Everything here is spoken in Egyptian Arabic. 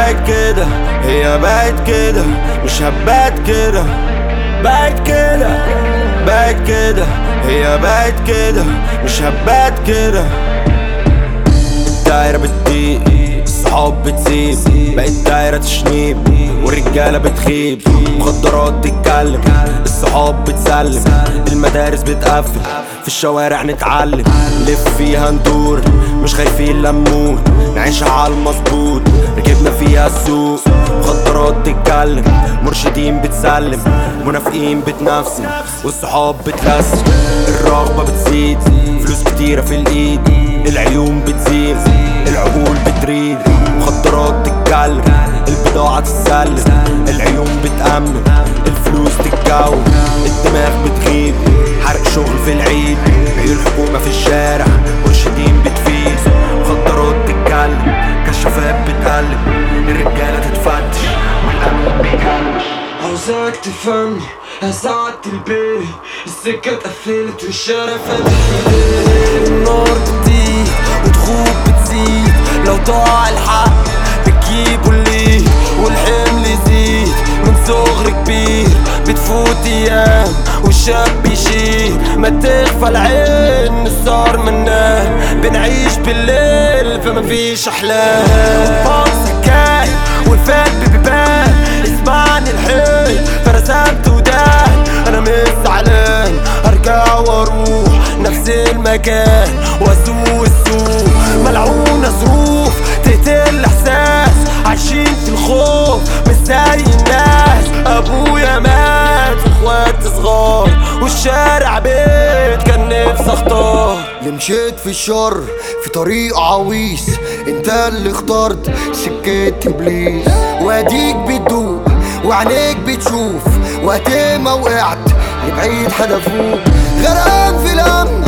بقت كده هي بقت كده مش هبات كده بقت كده بقت كده هي بقت كده مش هبات كده الدايرة بتضيق الصحاب بتسيب بقت دايرة تشنيب والرجالة بتخيب مخدرات تتكلم الصحاب بتسلم المدارس بتقفل في الشوارع نتعلم نلف فيها ندور مش خايفين لمون نعيشها على المظبوط ركبنا فيها السوق مخدرات تتكلم مرشدين بتسلم منافقين بتنافسن والصحاب بتلسن الرغبة بتزيد فلوس كتيرة في الايد العيون بتزيد العقول بتريد مخدرات تتكلم البضاعة تتسلم العيون بتأمن الفلوس تتجاوب الدماغ بتغيب حرق شغل في العيد عيون حكومة في الشارع مرشدين بتفيد مخدرات تتكلم كشافات بتقلب الرجالة تتفتش والأمن بيكلمش عاوزك تفهمني يا ساعة البيت السكة اتقفلت والشارع فاتح ايديه النار بتزيد وتخوف بتزيد لو ضاع الحق بتجيبوا الليل والحمل يزيد من صغر كبير بتفوت ايام والشاب يشيل ما تخفى العين الصار منام بنعيش بالليل فمفيش احلام فوق سكاي والفات بيبان اسمعني الحين فرسمت ودان انا مش زعلان ارجع واروح نفس المكان واسوق السوق ملعونة ظروف تقتل احساس عايشين في الخوف مش زي الناس ابويا مات اخوات صغار والشارع بيت كان نفسي اختار اللي مشيت في الشر في طريق عويس انت اللي اخترت سكة ابليس واديك بتدوق وعينيك بتشوف وقت ما وقعت لبعيد حدفوك غرقان في الهم